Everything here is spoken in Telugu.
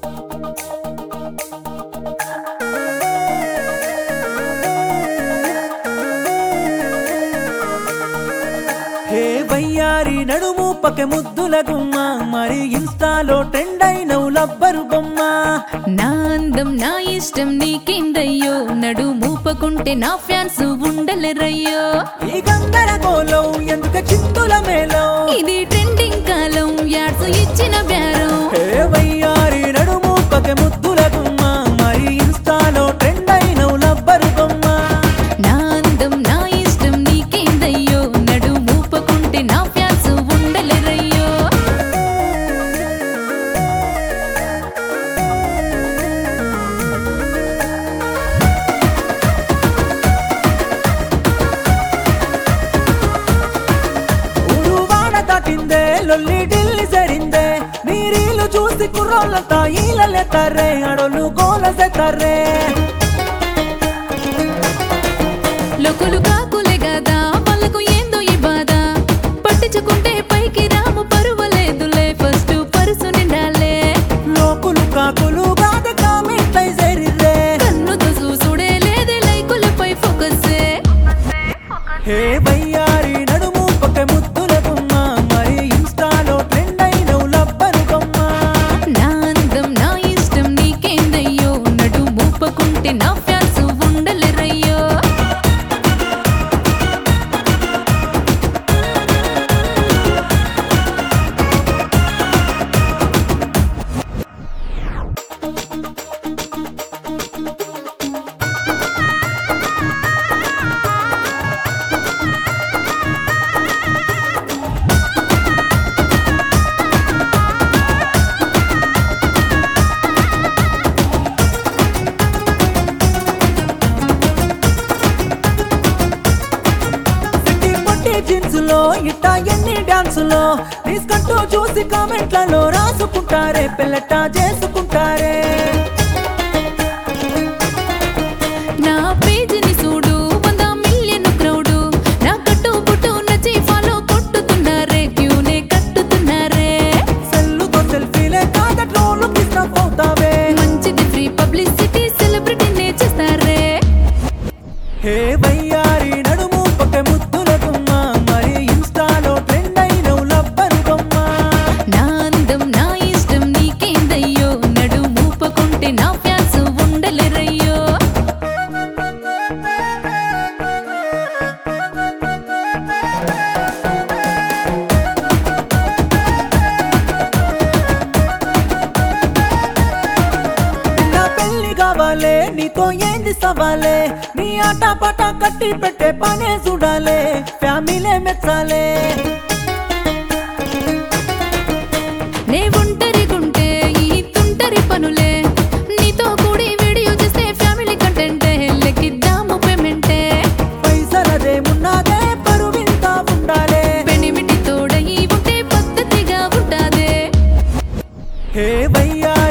హే వయ్యారి నడుము పకె ముద్దుల గుమ్మ మరి ఇన్స్టాలో ట్రెండ్ అయినవు లబ్బరు బొమ్మ నా అందం నా ఇష్టం నీకేందయ్యో నడు మూపకుంటే నా ఫ్యాన్స్ ఉండలేరయ్యో ఈ గందరగోళం ఎందుకు చిందుల మేళం ఇది ట్రెండింగ్ కాలం యాడ్స్ ఇచ్చిన బేరం హే వయ్యారి నడుము పకె ముద్దుల గుమ్మ మరి ఇన్స్టాలో ట్రెండ్ అయినవు లబ్బరు బొమ్మ నా అందం నా ఇష్టం నీకేందయ్యో నడు మూపకుంటే నా ఫ్యాన్స్ ఉండలేరయ్యో ఊరు వాడ దాటిందే లొల్లి ఢిల్లీ సరిందే నీరీలు చూసి కుర్రోళ్ళంతా ఈలలెత్తారే అడోలు గోల సెత్తారే లోకులు కాకులే గదా వాళ్ళకు ఏందో ఈ బాధ పట్టించుకుంటే పైకి రాము పరువలేదులే ఫస్ట్ పరుసు నిండాలే లోకులు కాకులు గాద కామెంట్లై సెరిరే కన్నుతో చూసుడే లేదే లైకులపై ఫోకస్సే హే వయ్యారి నడుము పక్క ముద్దుల గుమ్మ మరి ఇన్స్టాలో ట్రెండ్ అయినవు లబ్బరు బొమ్మ నా అందం నా ఇష్టం నీకేందయ్యో నడు మూపకుంటే నా ఫ్యాన్స్ ఉండలేరయ్యో సిటీ పొట్టి జీన్స్ లో ఇట్టా ఎన్ని డాన్స్ లో తీసుకుంటూ చూసి కామెంట్లలో రాసుకుంటారే పిల్లట చేసుకుంటారే నా పేజీని చూడు వంద మిలియన్ క్రౌడు నా కట్టు పుట్టు నచ్చి ఫాలో కొట్టుతున్నారే క్యూనే కట్టుతున్నారే సెల్లుతో సెల్ఫీలే కాద ట్రోలు కిస్తా పోతావే మంచిది ఫ్రీ పబ్లిసిటీ సెలబ్రిటీనే చేస్తారే హే వయ్యారి నడుము పక్క ముద్దుల గుమ్మ మరి ఇన్స్టాలో ట్రెండ్ అయినవు లబ్బరు బొమ్మ నా అందం నా ఇష్టం నీకేందయ్యో నడు మూపకుంటే నా ఫ్యాన్స్ ఉండలేరయ్యో నా పెళ్లి కావాలే నీతో ఏంది సవాలే నీ ఆట పాట కట్టి పెట్టే పనే చూడాలే ఫ్యామిలీ మెచ్చాలే నే ఒంటరిగుంటే ఈ తుంటరి పనులే నీతో కూడి వీడియో చేస్తే ఫ్యామిలీ కంటెంటే లెక్కిద్దాము పేమెంటే పైసలదేమున్నదే పరువింతా ఉండాలే పెనిమిటి తోడయి ఉంటే పద్ధతిగా ఉంటాదే హే వయ్యా